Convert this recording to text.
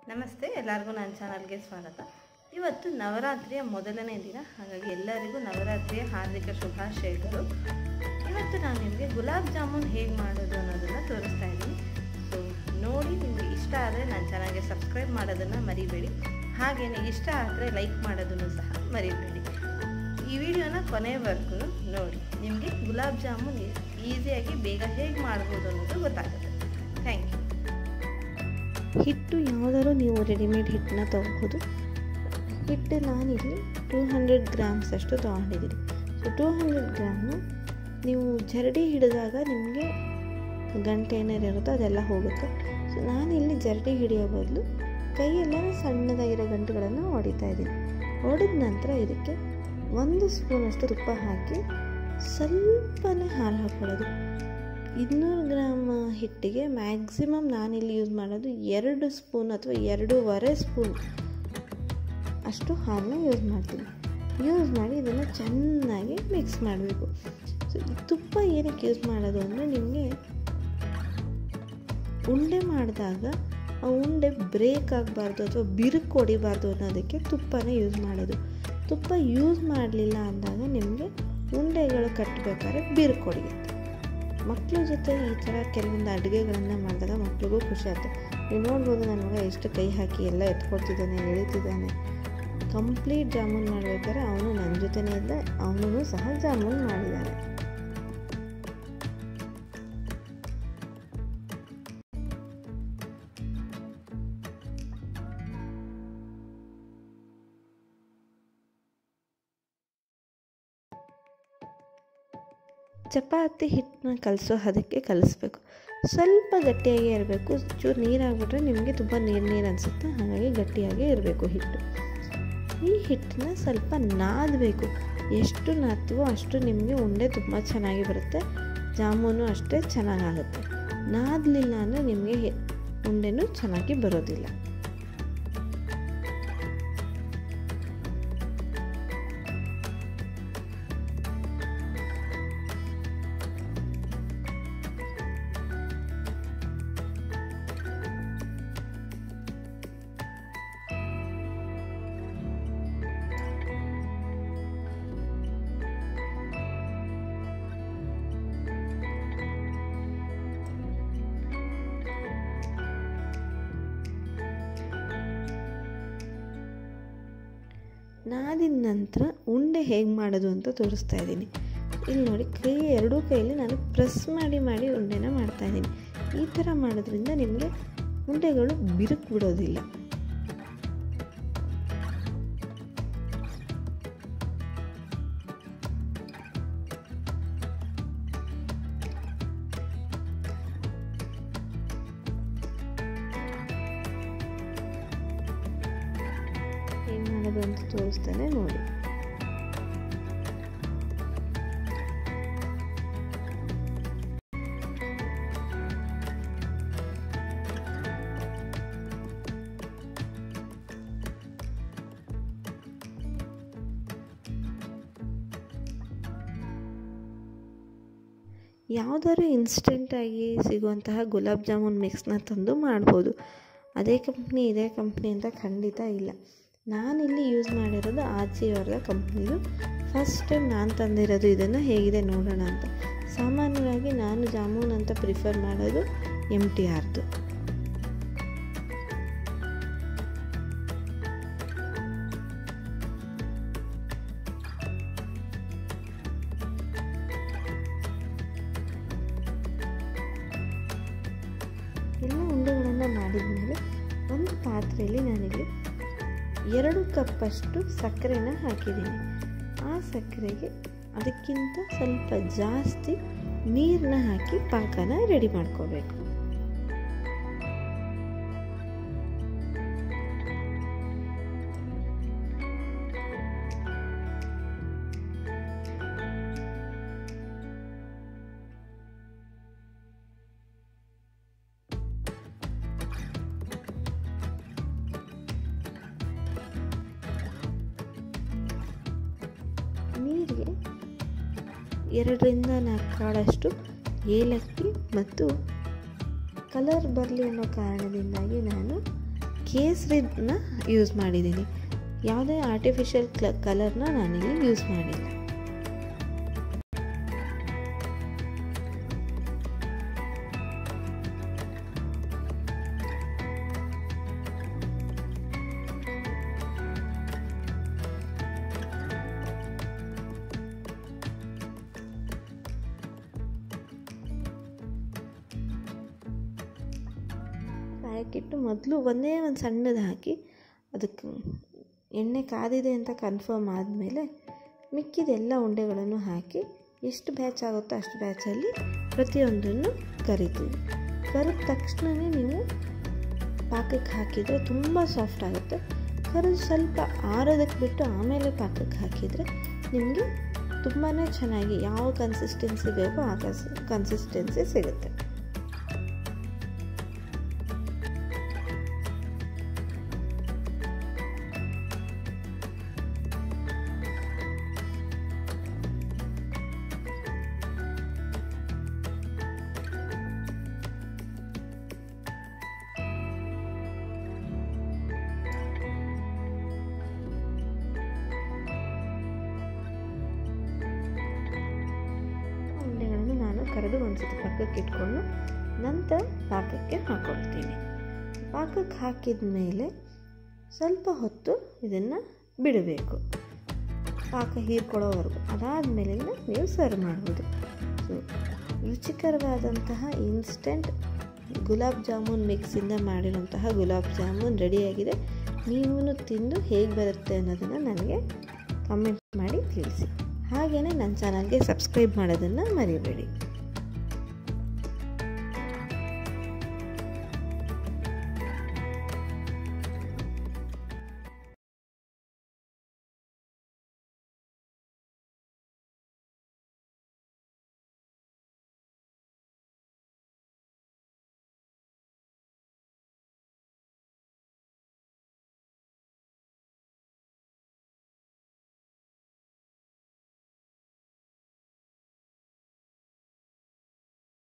ನಮಸ್ತೆ ಎಲ್ಲರಿಗೂ ನನ್ನ ಚಾನಲ್ಗೆ ಸ್ವಾಗತ ಇವತ್ತು ನವರಾತ್ರಿಯ ಮೊದಲನೇ ದಿನ ಹಾಗಾಗಿ ಎಲ್ಲರಿಗೂ ನವರಾತ್ರಿಯ ಹಾರ್ದಿಕ ಶುಭಾಶಯಗಳು ಇವತ್ತು ನಾನು ನಿಮಗೆ ಗುಲಾಬ್ ಜಾಮೂನ್ ಹೇಗೆ ಮಾಡೋದು ಅನ್ನೋದನ್ನು ತೋರಿಸ್ತಾ ಇದ್ದೀನಿ ಸೊ ನೋಡಿ ನಿಮಗೆ ಇಷ್ಟ ಆದರೆ ನನ್ನ ಚಾನಲ್ಗೆ ಸಬ್ಸ್ಕ್ರೈಬ್ ಮಾಡೋದನ್ನು ಮರಿಬೇಡಿ ಹಾಗೆಯೇ ಇಷ್ಟ ಆದರೆ ಲೈಕ್ ಮಾಡೋದನ್ನು ಸಹ ಮರಿಬೇಡಿ ಈ ವಿಡಿಯೋನ ಕೊನೆವರೆಗೂ ನೋಡಿ ನಿಮಗೆ ಗುಲಾಬ್ ಜಾಮೂನ್ ಈಸಿಯಾಗಿ ಬೇಗ ಹೇಗೆ ಮಾಡ್ಬೋದು ಅನ್ನೋದು ಗೊತ್ತಾಗುತ್ತೆ ಥ್ಯಾಂಕ್ ಯು ಹಿಟ್ಟು ಯಾವುದಾದ್ರು ನೀವು ರೆಡಿಮೇಡ್ ಹಿಟ್ಟನ್ನ ತೊಗೋಬೋದು ಹಿಟ್ಟು ನಾನಿಲ್ಲಿ ಟೂ ಹಂಡ್ರೆಡ್ ಗ್ರಾಮ್ಸ್ ಅಷ್ಟು ತೊಗೊಂಡಿದ್ದೀನಿ ಸೊ ಟೂ ಹಂಡ್ರೆಡ್ ಗ್ರಾಮ್ನ ನೀವು ಜರಡಿ ಹಿಡಿದಾಗ ನಿಮಗೆ ಗಂಟೆ ಏನಾರು ಇರುತ್ತೋ ಅದೆಲ್ಲ ಹೋಗುತ್ತೆ ಸೊ ನಾನಿಲ್ಲಿ ಜರಡಿ ಹಿಡಿಯೋ ಬದಲು ಕೈಯೆಲ್ಲ ಸಣ್ಣದಾಗಿರೋ ಗಂಟುಗಳನ್ನು ಹೊಡಿತಾ ಇದ್ದೀನಿ ಹೊಡೆದ ನಂತರ ಇದಕ್ಕೆ ಒಂದು ಸ್ಪೂನಷ್ಟು ತುಪ್ಪ ಹಾಕಿ ಸ್ವಲ್ಪನೇ ಹಾಲು ಹಾಕ್ಕೊಳ್ಳೋದು ಇನ್ನೂರು ಗ್ರಾಮ್ ಹಿಟ್ಟಿಗೆ ಮ್ಯಾಕ್ಸಿಮಮ್ ನಾನಿಲ್ಲಿ ಯೂಸ್ ಮಾಡೋದು ಎರಡು ಸ್ಪೂನ್ ಅಥವಾ ಎರಡೂವರೆ ಸ್ಪೂನ್ ಅಷ್ಟು ಹಾಲನ್ನ ಯೂಸ್ ಮಾಡ್ತೀನಿ ಯೂಸ್ ಮಾಡಿ ಇದನ್ನು ಚೆನ್ನಾಗಿ ಮಿಕ್ಸ್ ಮಾಡಬೇಕು ಸೊ ಈ ತುಪ್ಪ ಏನಕ್ಕೆ ಯೂಸ್ ಮಾಡೋದು ಅಂದರೆ ನಿಮಗೆ ಉಂಡೆ ಮಾಡಿದಾಗ ಆ ಉಂಡೆ ಬ್ರೇಕ್ ಆಗಬಾರ್ದು ಅಥವಾ ಬಿರುಕು ಹೊಡಿಬಾರ್ದು ಅನ್ನೋದಕ್ಕೆ ತುಪ್ಪನೇ ಯೂಸ್ ಮಾಡೋದು ತುಪ್ಪ ಯೂಸ್ ಮಾಡಲಿಲ್ಲ ಅಂದಾಗ ನಿಮಗೆ ಉಂಡೆಗಳು ಕಟ್ಟಬೇಕಾದ್ರೆ ಬಿರುಕು ಹೊಡೆಯುತ್ತೆ ಮಕ್ಕಳ ಜೊತೆ ಈ ಥರ ಕೆಲವೊಂದು ಅಡುಗೆಗಳನ್ನು ಮಾಡಿದಾಗ ಮಕ್ಳಿಗೂ ಖುಷಿ ಆಗುತ್ತೆ ನೀವು ನೋಡ್ಬೋದು ನನ್ನ ಮಗ ಎಷ್ಟು ಕೈ ಹಾಕಿ ಎಲ್ಲ ಎತ್ಕೊಡ್ತಿದ್ದಾನೆ ಎಳಿತಿದ್ದಾನೆ ಕಂಪ್ಲೀಟ್ ಜಾಮೂನ್ ಮಾಡ್ಬೇಕಾದ್ರೆ ಅವನು ನನ್ನ ಜೊತೆನೇ ಇದ್ದ ಅವನು ಸಹ ಜಾಮೂನ್ ಮಾಡಿದ್ದಾನೆ ಚಪಾತಿ ಹಿಟ್ಟನ್ನ ಕಲಸೋ ಅದಕ್ಕೆ ಕಲಿಸ್ಬೇಕು ಸ್ವಲ್ಪ ಗಟ್ಟಿಯಾಗೇ ಇರಬೇಕು ಚೂರು ನೀರಾಗ್ಬಿಟ್ರೆ ನಿಮಗೆ ತುಂಬ ನೀರು ನೀರು ಅನಿಸುತ್ತೆ ಹಾಗಾಗಿ ಗಟ್ಟಿಯಾಗೇ ಇರಬೇಕು ಹಿಟ್ಟು ಈ ಹಿಟ್ಟನ್ನ ಸ್ವಲ್ಪ ನಾದಬೇಕು ಎಷ್ಟು ನಾದ್ತೀವೋ ಅಷ್ಟು ನಿಮಗೆ ಉಂಡೆ ತುಂಬ ಚೆನ್ನಾಗಿ ಬರುತ್ತೆ ಜಾಮೂನು ಅಷ್ಟೇ ಚೆನ್ನಾಗಾಗುತ್ತೆ ನಾದಲಿಲ್ಲ ಅಂದರೆ ನಿಮಗೆ ಉಂಡೆನೂ ಚೆನ್ನಾಗಿ ಬರೋದಿಲ್ಲ ನಾದಿದ ನಂತರ ಉಂಡೆ ಹೇಗೆ ಮಾಡೋದು ಅಂತ ತೋರಿಸ್ತಾ ಇದ್ದೀನಿ ಇಲ್ಲಿ ನೋಡಿ ಕೈ ಎರಡೂ ಕೈಯಲ್ಲಿ ನಾನು ಪ್ರೆಸ್ ಮಾಡಿ ಮಾಡಿ ಉಂಡೆನ ಮಾಡ್ತಾಯಿದ್ದೀನಿ ಈ ಥರ ಮಾಡೋದ್ರಿಂದ ನಿಮಗೆ ಉಂಡೆಗಳು ಬಿರುಕು ಬಿಡೋದಿಲ್ಲ ಏನು ಮಾಡೋದು ಅಂತ ತೋರಿಸ್ತಾನೆ ನೋಡಿ ಯಾವುದಾದ್ರು ಇನ್ಸ್ಟೆಂಟಾಗಿ ಸಿಗುವಂತಹ ಗುಲಾಬ್ ಜಾಮೂನ್ ಮಿಕ್ಸ್ನ ತಂದು ಮಾಡ್ಬೋದು ಅದೇ ಕಂಪ್ನಿ ಇದೇ ಕಂಪ್ನಿ ಅಂತ ಖಂಡಿತ ಇಲ್ಲ ನಾನಿಲ್ಲಿ ಯೂಸ್ ಮಾಡಿರೋದು ಆಚಿಯವರದ ಕಂಪ್ನಿದು ಫಸ್ಟ್ ಟೈಮ್ ನಾನು ತಂದಿರೋದು ಇದನ್ನು ಹೇಗಿದೆ ನೋಡೋಣ ಅಂತ ಸಾಮಾನ್ಯವಾಗಿ ನಾನು ಜಾಮೂನ್ ಅಂತ ಪ್ರಿಫರ್ ಮಾಡೋದು ಎಮ್ ಟಿ ಆರ್ದು ಎಲ್ಲ ಉಂಡೆಗಳನ್ನು ಮಾಡಿದ್ಮೇಲೆ ಒಂದು ಪಾತ್ರೆಯಲ್ಲಿ ನಾನಿಲ್ಲಿ ಎರಡು ಕಪ್ಪಷ್ಟು ಸಕ್ಕರೆನ ಹಾಕಿದ್ದೀನಿ ಆ ಸಕ್ಕರೆಗೆ ಅದಕ್ಕಿಂತ ಸ್ವಲ್ಪ ಜಾಸ್ತಿ ನೀರನ್ನ ಹಾಕಿ ಪಾಕನ ರೆಡಿ ಮಾಡ್ಕೋಬೇಕು ನೀರಿಗೆ ಎರಡರಿಂದ ನಾಲ್ಕು ಕಾಳಷ್ಟು ಏಲಕ್ಕಿ ಮತ್ತು ಕಲರ್ ಬರಲಿ ಅನ್ನೋ ಕಾರಣದಿಂದಾಗಿ ನಾನು ಕೇಸರಿನ ಯೂಸ್ ಮಾಡಿದ್ದೀನಿ ಯಾವುದೇ ಆರ್ಟಿಫಿಷಿಯಲ್ ಕ್ಲ ಕಲರ್ನ ನಾನಿಲ್ಲಿ ಯೂಸ್ ಮಾಡಿಲ್ಲ ಕಾಯಕ್ಕಿಟ್ಟು ಮೊದಲು ಒಂದೇ ಒಂದು ಸಣ್ಣದು ಹಾಕಿ ಅದಕ್ಕೆ ಎಣ್ಣೆ ಕಾದಿದೆ ಅಂತ ಕನ್ಫರ್ಮ್ ಆದಮೇಲೆ ಮಿಕ್ಕಿದೆಲ್ಲ ಉಂಡೆಗಳನ್ನು ಹಾಕಿ ಎಷ್ಟು ಬ್ಯಾಚ್ ಆಗುತ್ತೋ ಅಷ್ಟು ಬ್ಯಾಚಲ್ಲಿ ಪ್ರತಿಯೊಂದನ್ನು ಕರಿತೀವಿ ಕರಿದ ತಕ್ಷಣವೇ ನೀವು ಪಾಕಕ್ಕೆ ಹಾಕಿದರೆ ತುಂಬ ಸಾಫ್ಟ್ ಆಗುತ್ತೆ ಕರಿದು ಸ್ವಲ್ಪ ಆರೋದಕ್ಕೆ ಬಿಟ್ಟು ಆಮೇಲೆ ಪಾಕಕ್ಕೆ ಹಾಕಿದರೆ ನಿಮಗೆ ತುಂಬಾ ಚೆನ್ನಾಗಿ ಯಾವ ಕನ್ಸಿಸ್ಟೆನ್ಸಿ ಬೇಕೋ ಆ ಕನ್ಸ್ ಕನ್ಸಿಸ್ಟೆನ್ಸಿ ಸಿಗುತ್ತೆ ಉಂಡೆಗಳನ್ನು ನಾನು ಕರೆದು ಒಂದ್ಸತಿ ಪಕ್ಕಕ್ಕೆ ಇಟ್ಕೊಂಡು ನಂತರ ಪಾಕಕ್ಕೆ ಹಾಕ್ಕೊಳ್ತೀನಿ ಪಾಕಕ್ಕೆ ಹಾಕಿದ ಮೇಲೆ ಸ್ವಲ್ಪ ಹೊತ್ತು ಇದನ್ನು ಬಿಡಬೇಕು ಪಾಕ ಹೀರ್ಕೊಳ್ಳೋವರೆಗೂ ಅದಾದಮೇಲೆ ನೀವು ಸರ್ವ್ ಮಾಡ್ಬೋದು ಸೊ ರುಚಿಕರವಾದಂತಹ ಇನ್ಸ್ಟೆಂಟ್ ಗುಲಾಬ್ ಜಾಮೂನ್ ಮಿಕ್ಸಿಂದ ಮಾಡಿರೋಂತಹ ಗುಲಾಬ್ ಜಾಮೂನ್ ರೆಡಿಯಾಗಿದೆ ನೀವು ತಿಂದು ಹೇಗೆ ಬರುತ್ತೆ ಅನ್ನೋದನ್ನು ನನಗೆ ಕಮೆಂಟ್ ಮಾಡಿ ತಿಳಿಸಿ ಹಾಗೆಯೇ ನನ್ನ ಚಾನಲ್ಗೆ ಸಬ್ಸ್ಕ್ರೈಬ್ ಮಾಡೋದನ್ನು ಮರಿಬೇಡಿ